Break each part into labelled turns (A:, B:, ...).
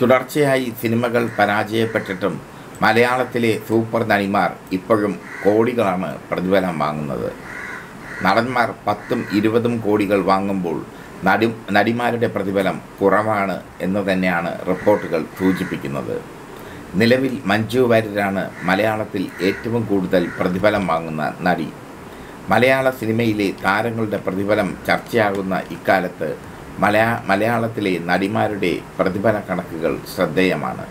A: തുടർച്ചയായി സിനിമകൾ പരാജയപ്പെട്ടിട്ടും മലയാളത്തിലെ സൂപ്പർ നടിമാർ ഇപ്പോഴും കോടികളാണ് പ്രതിഫലം വാങ്ങുന്നത് നടന്മാർ പത്തും ഇരുപതും കോടികൾ വാങ്ങുമ്പോൾ നടി നടിമാരുടെ പ്രതിഫലം കുറവാണ് എന്ന് തന്നെയാണ് റിപ്പോർട്ടുകൾ സൂചിപ്പിക്കുന്നത് നിലവിൽ മഞ്ജു വാര്യരാണ് മലയാളത്തിൽ ഏറ്റവും കൂടുതൽ പ്രതിഫലം വാങ്ങുന്ന നടി മലയാള സിനിമയിലെ താരങ്ങളുടെ പ്രതിഫലം ചർച്ചയാകുന്ന ഇക്കാലത്ത് മലയാ മലയാളത്തിലെ നടിമാരുടെ പ്രതിഫല കണക്കുകൾ ശ്രദ്ധേയമാണ്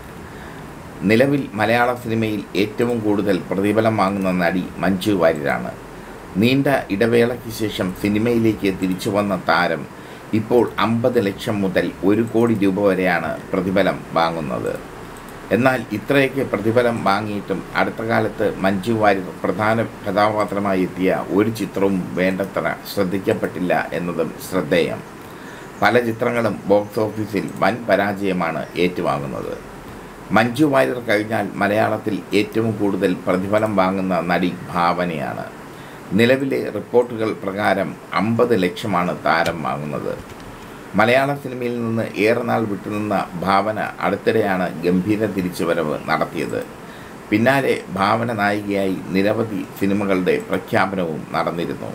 A: നിലവിൽ മലയാള സിനിമയിൽ ഏറ്റവും കൂടുതൽ പ്രതിഫലം വാങ്ങുന്ന നടി മഞ്ജു വാര്യരാണ് നീണ്ട ഇടവേളയ്ക്ക് ശേഷം സിനിമയിലേക്ക് തിരിച്ചു വന്ന താരം ഇപ്പോൾ അമ്പത് ലക്ഷം മുതൽ ഒരു കോടി രൂപ വരെയാണ് പ്രതിഫലം വാങ്ങുന്നത് എന്നാൽ ഇത്രയൊക്കെ പ്രതിഫലം വാങ്ങിയിട്ടും അടുത്ത കാലത്ത് മഞ്ജു വാര്യർ പ്രധാന കഥാപാത്രമായി എത്തിയ ഒരു ചിത്രവും വേണ്ടത്ര ശ്രദ്ധിക്കപ്പെട്ടില്ല എന്നതും ശ്രദ്ധേയം പല ചിത്രങ്ങളും ബോക്സ് ഓഫീസിൽ വൻ പരാജയമാണ് ഏറ്റുവാങ്ങുന്നത് മഞ്ജു വാര്യർ കഴിഞ്ഞാൽ മലയാളത്തിൽ ഏറ്റവും കൂടുതൽ പ്രതിഫലം വാങ്ങുന്ന നടി ഭാവനയാണ് നിലവിലെ റിപ്പോർട്ടുകൾ പ്രകാരം അമ്പത് ലക്ഷമാണ് താരം വാങ്ങുന്നത് മലയാള സിനിമയിൽ നിന്ന് ഏറെ നാൾ വിട്ടുനിന്ന ഭാവന അടുത്തിടെയാണ് ഗംഭീര തിരിച്ചുവരവ് നടത്തിയത് പിന്നാലെ ഭാവന നായികയായി നിരവധി സിനിമകളുടെ പ്രഖ്യാപനവും നടന്നിരുന്നു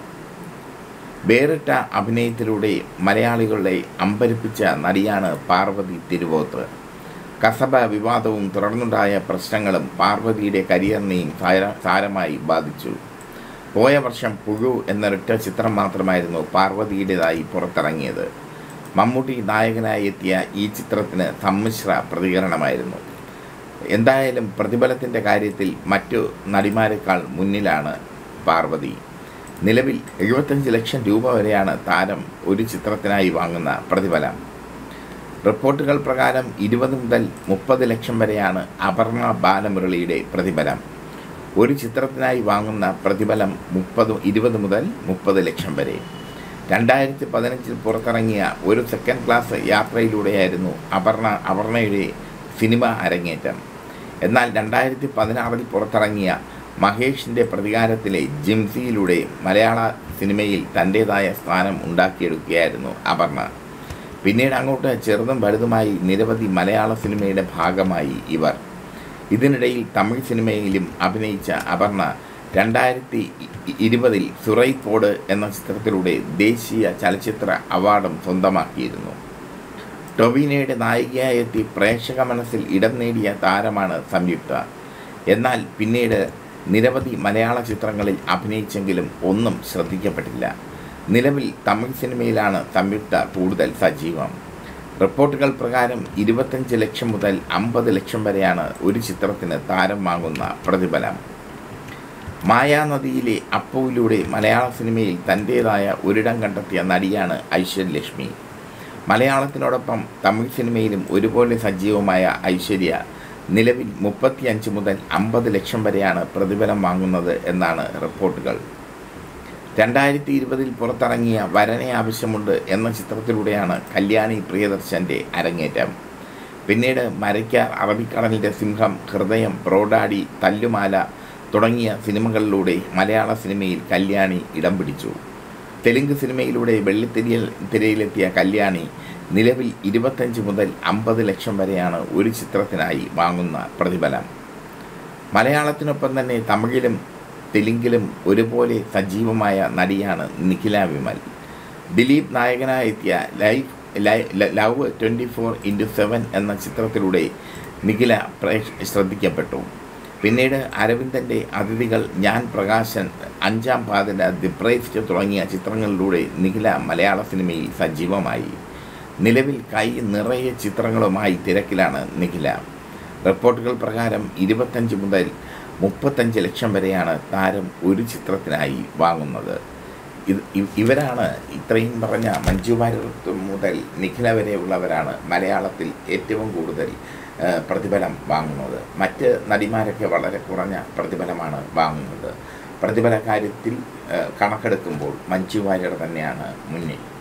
A: വേറിട്ട അഭിനയത്തിലൂടെ മലയാളികളെ അമ്പരിപ്പിച്ച നടിയാണ് പാർവതി തിരുവോത്ത് കസബ വിവാദവും തുടർന്നുണ്ടായ പ്രശ്നങ്ങളും പാർവതിയുടെ കരിയറിനെയും സാര- സാരമായി ബാധിച്ചു പോയ വർഷം പുഴു എന്നൊരൊറ്റ ചിത്രം മാത്രമായിരുന്നു പാർവതിയുടേതായി പുറത്തിറങ്ങിയത് മമ്മൂട്ടി നായകനായി എത്തിയ ഈ ചിത്രത്തിന് സമ്മിശ്ര പ്രതികരണമായിരുന്നു എന്തായാലും പ്രതിഫലത്തിൻ്റെ കാര്യത്തിൽ മറ്റു നടിമാരെക്കാൾ മുന്നിലാണ് പാർവതി നിലവിൽ എഴുപത്തഞ്ച് ലക്ഷം രൂപ വരെയാണ് താരം ഒരു ചിത്രത്തിനായി വാങ്ങുന്ന പ്രതിഫലം റിപ്പോർട്ടുകൾ പ്രകാരം ഇരുപത് മുതൽ മുപ്പത് ലക്ഷം വരെയാണ് അപർണ ബാലമുരളിയുടെ പ്രതിഫലം ഒരു ചിത്രത്തിനായി വാങ്ങുന്ന പ്രതിഫലം മുപ്പത് ഇരുപത് മുതൽ മുപ്പത് ലക്ഷം വരെ രണ്ടായിരത്തി പതിനഞ്ചിൽ പുറത്തിറങ്ങിയ ഒരു സെക്കൻഡ് ക്ലാസ് യാത്രയിലൂടെയായിരുന്നു അപർണ അപർണയുടെ സിനിമ അരങ്ങേറ്റം എന്നാൽ രണ്ടായിരത്തി പതിനാറിൽ പുറത്തിറങ്ങിയ മഹേഷിൻ്റെ പ്രതികാരത്തിലെ ജിംസിയിലൂടെ മലയാള സിനിമയിൽ തൻ്റേതായ സ്ഥാനം ഉണ്ടാക്കിയെടുക്കുകയായിരുന്നു അപർണ പിന്നീട് അങ്ങോട്ട് ചെറുതും വലുതുമായി നിരവധി മലയാള സിനിമയുടെ ഭാഗമായി ഇവർ ഇതിനിടയിൽ തമിഴ് സിനിമയിലും അഭിനയിച്ച അപർണ രണ്ടായിരത്തി ഇരുപതിൽ സുറൈപ്പോട് എന്ന ചിത്രത്തിലൂടെ ദേശീയ ചലച്ചിത്ര അവാർഡും സ്വന്തമാക്കിയിരുന്നു ടൊവിനയുടെ നായികയായി എത്തി പ്രേക്ഷക മനസ്സിൽ ഇടം നേടിയ താരമാണ് സംയുക്ത എന്നാൽ പിന്നീട് നിരവധി മലയാള ചിത്രങ്ങളിൽ അഭിനയിച്ചെങ്കിലും ഒന്നും ശ്രദ്ധിക്കപ്പെട്ടില്ല നിലവിൽ തമിഴ് സിനിമയിലാണ് സംയുക്ത കൂടുതൽ സജീവം റിപ്പോർട്ടുകൾ പ്രകാരം ഇരുപത്തഞ്ച് ലക്ഷം മുതൽ അമ്പത് ലക്ഷം വരെയാണ് ഒരു ചിത്രത്തിന് താരം വാങ്ങുന്ന പ്രതിഫലം മായാനദിയിലെ അപ്പുവിലൂടെ മലയാള സിനിമയിൽ തൻ്റേതായ ഒരിടം കണ്ടെത്തിയ നടിയാണ് ഐശ്വര്യലക്ഷ്മി മലയാളത്തിനോടൊപ്പം തമിഴ് സിനിമയിലും ഒരുപോലെ സജീവമായ ഐശ്വര്യ നിലവിൽ മുപ്പത്തിയഞ്ച് മുതൽ അമ്പത് ലക്ഷം വരെയാണ് പ്രതിഫലം വാങ്ങുന്നത് എന്നാണ് റിപ്പോർട്ടുകൾ രണ്ടായിരത്തി ഇരുപതിൽ പുറത്തിറങ്ങിയ വരനെ ആവശ്യമുണ്ട് എന്ന ചിത്രത്തിലൂടെയാണ് കല്യാണി പ്രിയദർശൻ്റെ അരങ്ങേറ്റം പിന്നീട് മരയ്ക്കാർ അറബിക്കടലിൻ്റെ സിംഹം ഹൃദയം ബ്രോഡാഡി തല്ലുമാല തുടങ്ങിയ സിനിമകളിലൂടെ മലയാള സിനിമയിൽ കല്യാണി ഇടം പിടിച്ചു തെലുങ്ക് സിനിമയിലൂടെ വെള്ളിത്തിരിയൽ തിരയിലെത്തിയ കല്യാണി നിലവിൽ ഇരുപത്തഞ്ച് മുതൽ അമ്പത് ലക്ഷം വരെയാണ് ഒരു ചിത്രത്തിനായി വാങ്ങുന്ന പ്രതിഫലം മലയാളത്തിനൊപ്പം തന്നെ തമിഴിലും തെലുങ്കിലും ഒരുപോലെ സജീവമായ നടിയാണ് നിഖില വിമൽ ദിലീപ് നായകനായി എത്തിയ ലൈഫ് ലൈ- ല- love twenty four into seven എന്ന ചിത്രത്തിലൂടെ നിഖില പ്രേക്ഷ ശ്രദ്ധിക്കപ്പെട്ടു പിന്നീട് അരവിന്ദൻ്റെ അതിഥികൾ ഞാൻ പ്രകാശൻ അഞ്ചാം പാതിര ദി പ്രൈസ്റ്റ് തുടങ്ങിയ ചിത്രങ്ങളിലൂടെ നിഖില മലയാള സിനിമയിൽ സജീവമായി നിലവിൽ കൈ നിറയെ ചിത്രങ്ങളുമായി തിരക്കിലാണ് നിഖില റിപ്പോർട്ടുകൾ പ്രകാരം ഇരുപത്തഞ്ച് മുതൽ മുപ്പത്തഞ്ച് ലക്ഷം വരെയാണ് താരം ഒരു ചിത്രത്തിനായി വാങ്ങുന്നത് ഇത് ഇ- ഇവരാണ് ഇത്രയും പറഞ്ഞ മഞ്ജു വാര്യർ മുതൽ നിഖില വരെയുള്ളവരാണ് മലയാളത്തിൽ ഏറ്റവും കൂടുതൽ ആ, പ്രതിഫലം വാങ്ങുന്നത് മറ്റ് നടിമാരൊക്കെ വളരെ കുറഞ്ഞ പ്രതിഫലമാണ് വാങ്ങുന്നത് പ്രതിഫല കാര്യത്തിൽ ആ, കണക്കെടുക്കുമ്പോൾ മഞ്ജു വാര്യർ തന്നെയാണ് മുന്നിൽ